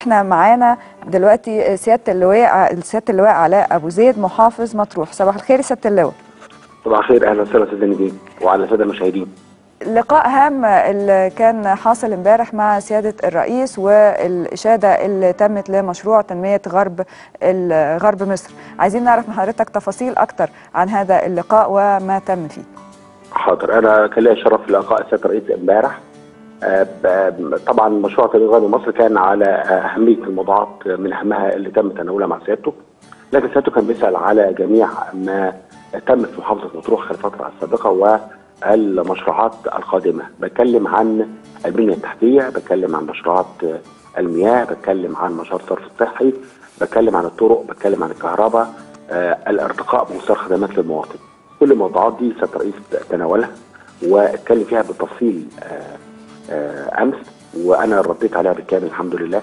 احنا معانا دلوقتي سياده اللواء سياده اللواء علاء ابو زيد محافظ مطروح صباح الخير يا سياده اللواء صباح الخير اهلا وسهلا استاذ نجيب وعلى الساده المشاهدين لقاء هام اللي كان حاصل امبارح مع سياده الرئيس والاشاده اللي تمت لمشروع تنميه غرب غرب مصر عايزين نعرف من حضرتك تفاصيل اكتر عن هذا اللقاء وما تم فيه حاضر انا كان لي شرف لقاء سياده الرئيس امبارح طبعا مشروع تنميه غرب مصر كان على اهميه الموضوعات من اهمها اللي تم تناولها مع سيادته لكن سيادته كان بيسال على جميع ما تم في محافظه مطروح خلال الفتره السابقه و المشروعات القادمه بتكلم عن البنيه التحتيه بتكلم عن مشروعات المياه بتكلم عن مشروع الصرف الصحي بتكلم عن الطرق بتكلم عن الكهرباء آه الارتقاء بمستوى الخدمات للمواطن كل الموضوعات دي سياده الرئيس تناولها واتكلم فيها بالتفصيل آه آه امس وانا رديت عليها بالكامل الحمد لله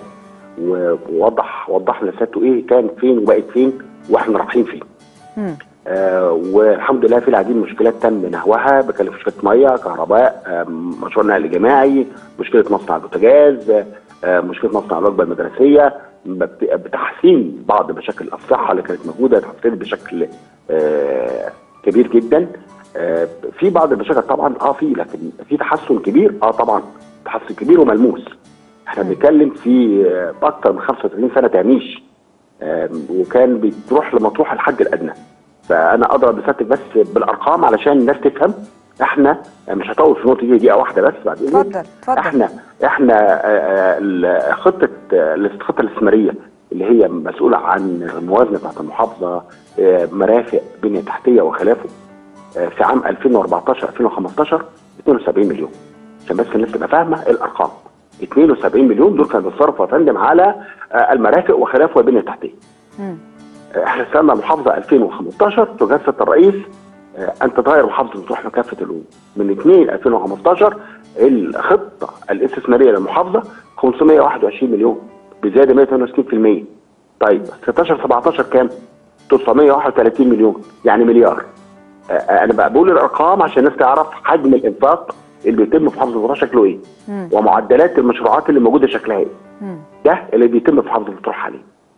ووضح وضح لسيادته ايه كان فين وبقت فين واحنا رايحين فين. آه والحمد لله في العديد من المشكلات تم نهوها بكلم مشكله ميه كهرباء آه مشروع نقل جماعي مشكله مصنع البوتاجاز آه مشكله مصنع الوجبه المدرسيه بتحسين بعض مشاكل الصحه اللي كانت موجوده اتحسنت بشكل آه كبير جدا آه في بعض المشاكل طبعا اه في لكن في تحسن كبير اه طبعا تحسن كبير وملموس احنا بنتكلم في آه اكثر من 35 سنه تهميش آه وكان بتروح لمطروح الحد الادنى فانا اضرب بسيادتك بس بالارقام علشان الناس تفهم احنا مش هطول في النقطه دي دقيقه واحده بس بعد اتفضل اتفضل احنا احنا خطه الخطه الاستثماريه اللي هي مسؤوله عن الموازنه بتاعت المحافظه مرافق بنيه تحتيه وخلافه في عام 2014 2015 72 مليون عشان بس الناس تبقى فاهمه الارقام 72 مليون دول كانوا بيتصرفوا يا فندم على المرافق وخلافه والبنيه التحتيه احنا استلمنا محافظه 2015 توجيه سياده الرئيس ان تتغير محافظه مطروح كافه الامور من 2 2015 الخطه الاستثماريه للمحافظه 521 مليون بزياده 162% طيب 16 17 كام؟ 931 مليون يعني مليار انا بقى بقول الارقام عشان الناس تعرف حجم الانفاق اللي بيتم في محافظه مطروح شكله ايه مم. ومعدلات المشروعات اللي موجوده شكلها ايه مم. ده اللي بيتم في محافظه مطروح حاليا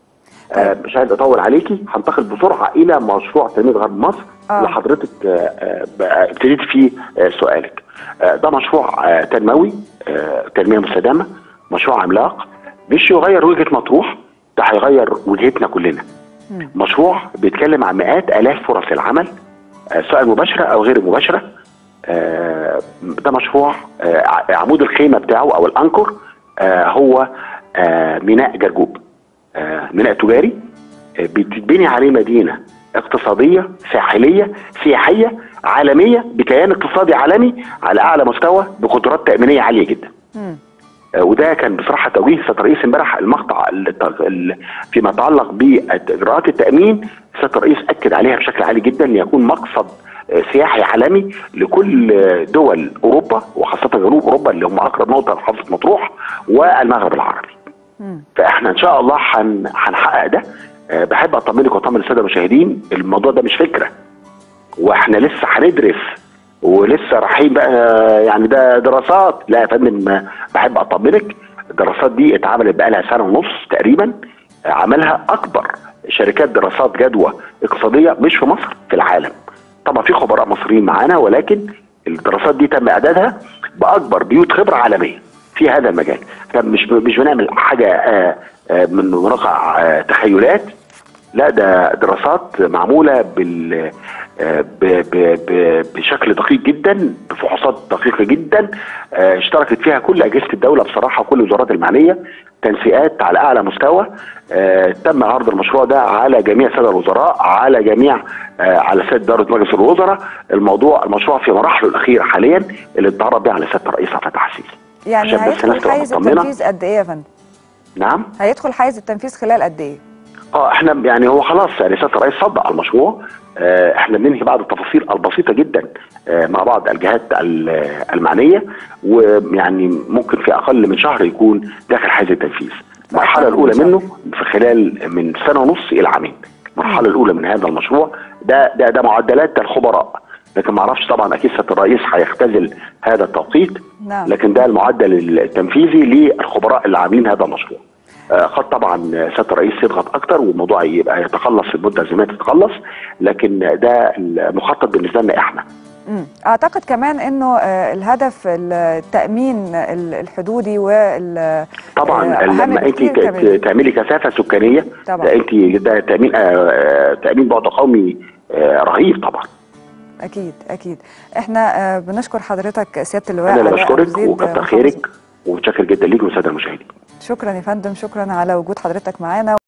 آه مش عايز اطول عليكي هنتقل بسرعه الى مشروع تنميه غرب مصر آه. اللي حضرتك آه، آه، ابتديت فيه آه، سؤالك آه، ده مشروع آه، تنموي آه، تنميه مستدامه مشروع عملاق مش يغير وجهه مطروح ده هيغير وجهتنا كلنا مم. مشروع بيتكلم عن مئات الاف فرص العمل آه، سواء مباشره او غير مباشره آه، ده مشروع آه، ع- عمود الخيمه بتاعه او الانكر آه، هو آه، ميناء جرجوب آه، ميناء تجاري آه، بتتبني عليه مدينه اقتصاديه ساحليه سياحيه عالميه بكيان اقتصادي عالمي على اعلى مستوى بقدرات تامينيه عاليه جدا مم. آه، وده كان بصراحه توجيه سياده الرئيس امبارح المقطع ال- ال- فيما يتعلق باجراءات التامين سياده الرئيس اكد عليها بشكل عالي جدا ليكون مقصد آه، سياحي عالمي لكل آه، دول اوروبا وخاصه جنوب اوروبا اللي هم اقرب نقطه لمحافظه مطروح والمغرب العربي. مم. فاحنا ان شاء الله هن- هنحقق ده آه، بحب اطمنك واطمن الساده المشاهدين الموضوع ده مش فكره واحنا لسه هندرس ولسه رايحين بقى يعني ده دراسات لا يا فندم آه، بحب اطمنك الدراسات دي اتعملت بقى لها سنه ونص تقريبا آه، عملها اكبر شركات دراسات جدوى اقتصاديه مش في مصر في العالم طبعا في خبراء مصريين معانا ولكن الدراسات دي تم اعدادها باكبر بيوت خبره عالميه في هذا المجال فمش مش بنعمل حاجه آه، آه، من واقع آه، تخيلات لا ده دراسات معموله بال آه، ب- ب- ب- بشكل دقيق جدا بفحوصات دقيقه جدا آه، اشتركت فيها كل اجهزه الدوله بصراحه وكل الوزارات المعنيه تنسيقات على اعلى مستوى آه، تم عرض المشروع ده على جميع ساده الوزراء على جميع آه، على سياده اداره مجلس الوزراء الموضوع المشروع في مراحله الاخيره حاليا اللي اتعرض بيه على سياده الرئيس عبد الفتاح السيسي يعني عشان بس الناس هيدخل تبقى حيز مطمنة. التنفيذ قد ايه يا فندم؟ نعم هيدخل حيز التنفيذ خلال قد ايه؟ اه احنا يعني هو خلاص يعني سياده الرئيس صدق على المشروع آه احنا بننهي بعض التفاصيل البسيطه جدا آه مع بعض الجهات ال- المعنيه ويعني ممكن في اقل من شهر يكون داخل حيز التنفيذ. المرحله الاولى منه في خلال من سنه ونص الى عامين. المرحله الاولى من هذا المشروع ده ده ده معدلات الخبراء لكن ما اعرفش طبعا اكيد سياده الرئيس هيختزل هذا التوقيت نعم لكن ده المعدل التنفيذي للخبراء اللي عاملين هذا المشروع. آه، خد طبعا سياده الرئيس يضغط اكتر والموضوع يبقى يتخلص في المده زي ما تتخلص لكن ده المخطط بالنسبه لنا احنا مم. اعتقد كمان انه آه، الهدف التامين ال- الحدودي وال طبعا آه، أهم لما انت بكتير ت- كمان. تعملي كثافه سكانيه طبعا. ده انت ده تامين آه، آه، تامين بعد قومي آه، رهيب طبعا اكيد اكيد احنا آه، بنشكر حضرتك سياده اللواء انا اللي علاء بشكرك أبو زيد، وكتر محافظ خيرك ومتشكر جدا ليك والساده المشاهدين شكرا يا فندم شكرا على وجود حضرتك معانا